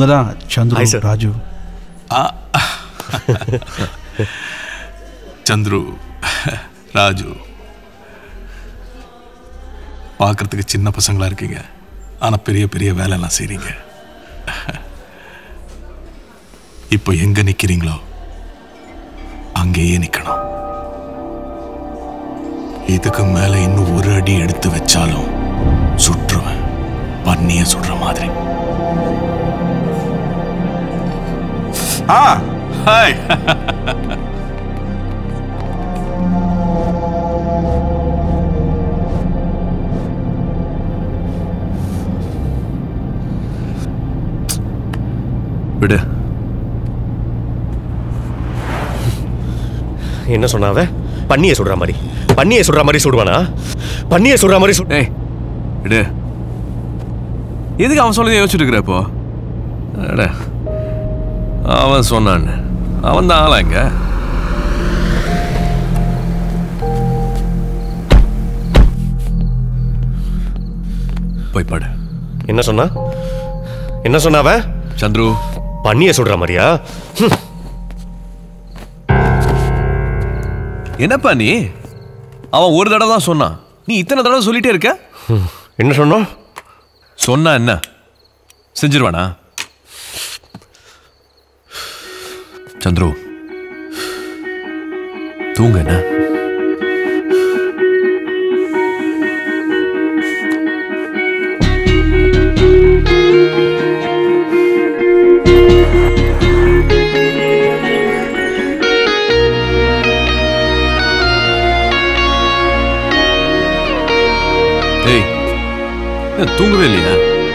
இவங்க தான் Chandru Hi, sir. Raju Chandru Raju பார்க்கறதுக்கு சின்ன பசங்களா இருக்கீங்க ஆனா பெரிய பெரிய வேலையெல்லாம் செய்றீங்க இப்போ எங்க நிக்கிறீங்களோ அங்கேயே நிக்கணும் இதுக்கு மேல இன்னும் ஒரு அடி எடுத்து வச்சாலும் சுற்றுவேன் பண்ணிய சுடுற மாதிரி ஆ ஹாய் விடு என்ன சொன்னாவ பண்ணியை சுடுற மாதிரி பண்ணியை சுடுற மாதிரி சுடுவானா பண்ணியை சுடுற மாதிரி சுடு ஏய் விடு எதுக்கு அவன் சொல்லதை யோசிச்சுட்டு இருக்கிற இப்போ அட, அவன் சொன்னான் அவன் தான் ஆளா இங்க போய் பாடு என்ன சொன்னா என்ன சொன்னாவ சந்துரு பண்ணியை சுடுற மாதிரியா ஹம், என்னப்பா நீ அவன் ஒரு தடவை தான் சொன்னான் நீ இத்தனை தடவை சொல்லிட்டே இருக்க ஹம். என்ன சொன்னோம் சொன்னா என்ன செஞ்சிருவானா சந்துரு தூங்க என்ன ஏய் என்ன தூங்கவே இல்லையா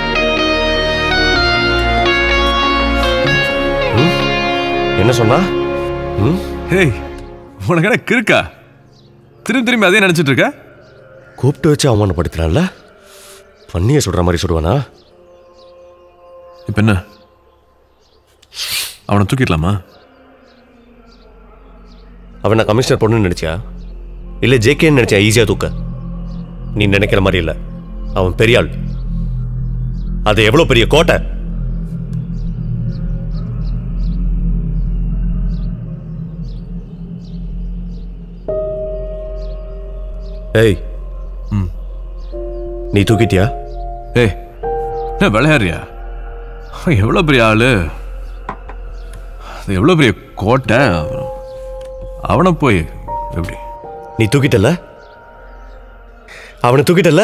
என்ன சொன்னா ம் ஏய் உனக்கு என்ன கிறுக்கா திரும்பி திரும்பி அதே நினைச்சிட்டு இருக்க கூப்பிட்டு வச்சு அவமானப்படுத்துறான்ல பண்ணியை சுடுற மாதிரி சுடுவானா இப்ப என்ன அவனை தூக்கிடலாமா அவன் நான் கமிஷனர் பொண்ணுன்னு நினைச்சியா இல்லை ஜேகேன்னு நினைச்சா ஈஸியாக தூக்க நீ நினைக்கிற மாதிரி இல்லை அவன் பெரிய ஆள் அது எவ்வளோ பெரிய கோட்டை ஏய் ம். நீ தூக்கிட்டியா ஏய் என்ன விளையாடுறியா அவன் எவ்வளோ பெரிய ஆளு அது எவ்வளோ பெரிய கோட்டை அவன்- அவனை போய் எப்படி நீ தூக்கிட்டல அவனை தூக்கிட்டல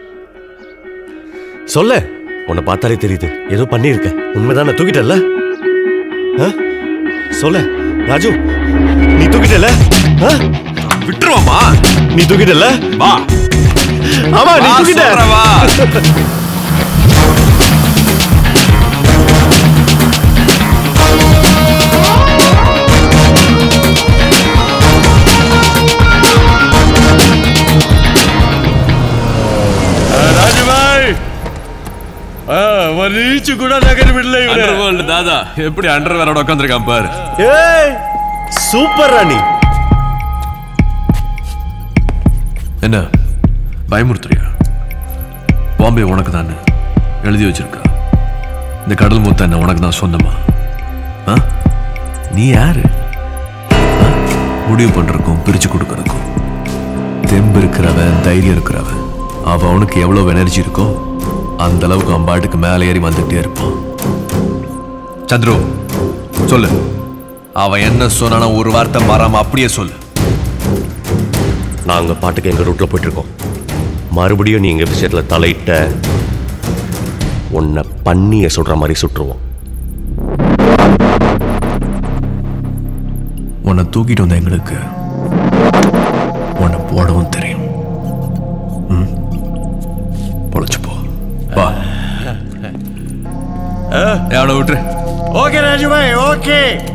சொல்ல உன்னை பார்த்தாலே தெரியுது ஏதோ பண்ணியிருக்க உண்மைதானே தூக்கிட்டல ஆ? சொல்ல ராஜு நீ தூக்கிட்டல ஆ? விட்டுருவாமா நீ தூக்கிட்டல வா ஆமா நீ வா, தூக்கிட்ட சொல்றேன், வா. రాజుభాయ్ మరి రీచ్ కూడా దగ్గర విడలే Underworld தாதா எப்படி அண்டர் வேரோட உட்காந்துருக்கான் பாரு ஏய் சூப்பர் ராணி என்ன பயமுறுத்துறியா பாம்பே உனக்கு தான் எழுதி வச்சிருக்கா இந்த கடல் முத்த என்ன உனக்கு தான் சொந்தமா ஆ? நீ யாரு ஆ? முடிவு பண்றதுக்கும் பிரிச்சு கொடுக்கறதுக்கும் தெம்பு இருக்கிறவன் தைரியம் இருக்கிறவன் அவன் அவனுக்கு எவ்வளவு எனர்ஜி இருக்கோ அந்த அளவுக்கு அவன் பாட்டுக்கு மேலே ஏறி வந்துட்டே இருப்பான் சந்துரு சொல்லு அவன் என்ன சொன்னானா ஒரு வார்த்தை மாறாம அப்படியே சொல்லு நாங்க பாட்டுக்கு எங்க ரூட்ல போயிட்டு இருக்கோம் மறுபடியும் நீ எங்க விஷயத்துல தலையிட்ட உன்னை பண்ணிய சுடுற மாதிரி சுட்டுருவோம் உன்னை தூக்கிட்டு வந்த எங்களுக்கு உன்னை போடவும் தெரியும் ம் பொழைச்சு போ வா ஏ, அவனை விட்டுரு ఓకే రాజుభాయ్ ఓకే